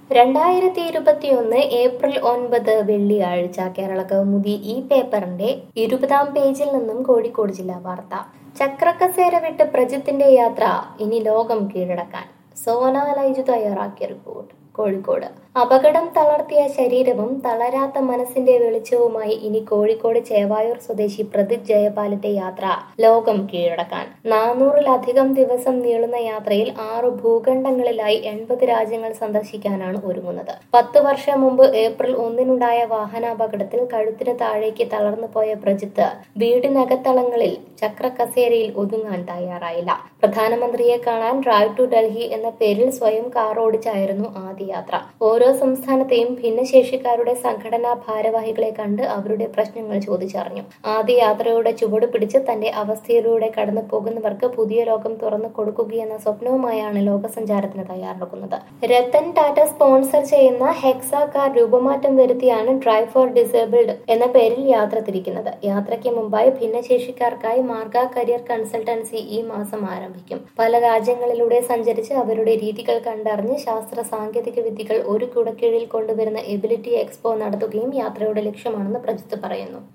രണ്ടായിരത്തി ഇരുപത്തിയൊന്ന് ഏപ്രിൽ ഒൻപത് വെള്ളിയാഴ്ച കേരള കൗമുദി ഈ പേപ്പറിന്റെ ഇരുപതാം പേജിൽ നിന്നും കോഴിക്കോട് ജില്ലാ വാർത്ത ചക്രക്കസേര വിട്ട് പ്രജിത്തിന്റെ യാത്ര ഇനി ലോകം കീഴടക്കാൻ സോന ലൈജു തയ്യാറാക്കിയ റിപ്പോർട്ട് കോഴിക്കോട് അപകടം തളർത്തിയ ശരീരവും തളരാത്ത മനസ്സിന്റെ വെളിച്ചവുമായി ഇനി കോഴിക്കോട് ചേവായൂർ സ്വദേശി പ്രദീപ് ജയപാലിന്റെ യാത്ര ലോകം കീഴടക്കാൻ നാനൂറിലധികം ദിവസം നീളുന്ന യാത്രയിൽ ആറു ഭൂഖണ്ഡങ്ങളിലായി എൺപത് രാജ്യങ്ങൾ സന്ദർശിക്കാനാണ് ഒരുങ്ങുന്നത് പത്ത് വർഷം മുമ്പ് ഏപ്രിൽ ഒന്നിനുണ്ടായ വാഹനാപകടത്തിൽ കഴുത്തിന് താഴേക്ക് തളർന്നു പോയ പ്രജിത്ത് വീടിനകത്തളങ്ങളിൽ ചക്രക്കസേരയിൽ ഒതുങ്ങാൻ തയ്യാറായില്ല പ്രധാനമന്ത്രിയെ കാണാൻ ഡ്രൈവ് ടു ഡൽഹി എന്ന പേരിൽ സ്വയം കാർ ഓടിച്ചായിരുന്നു ആദ്യ യാത്ര ഓരോ സംസ്ഥാനത്തെയും ഭിന്നശേഷിക്കാരുടെ സംഘടനാ ഭാരവാഹികളെ കണ്ട് അവരുടെ പ്രശ്നങ്ങൾ ചോദിച്ചറിഞ്ഞു ആദ്യ യാത്രയുടെ ചുവട് പിടിച്ച് തന്റെ അവസ്ഥയിലൂടെ കടന്നു പോകുന്നവർക്ക് പുതിയ ലോകം തുറന്നു കൊടുക്കുകയെന്ന സ്വപ്നവുമായാണ് ലോകസഞ്ചാരത്തിന് തയ്യാറെടുക്കുന്നത് രത്തൻ ടാറ്റ സ്പോൺസർ ചെയ്യുന്ന ഹെക്സ കാർ രൂപമാറ്റം വരുത്തിയാണ് ഡ്രൈവ് ഫോർ ഡിസേബിൾഡ് എന്ന പേരിൽ യാത്ര തിരിക്കുന്നത് യാത്രയ്ക്ക് മുമ്പായി ഭിന്നശേഷിക്കാർക്കായി മാർഗ കരിയർ കൺസൾട്ടൻസി ഈ മാസം ആരംഭിക്കും പല രാജ്യങ്ങളിലൂടെ സഞ്ചരിച്ച് അവരുടെ രീതികൾ കണ്ടറിഞ്ഞ് ശാസ്ത്ര സാങ്കേതിക വിദ്യകൾ ഒരു കുടക്കീഴിൽ കൊണ്ടുവരുന്ന എബിലിറ്റി എക്സ്പോ നടത്തുകയും യാത്രയുടെ ലക്ഷ്യമാണെന്ന് പ്രജിത്ത് പറയുന്നു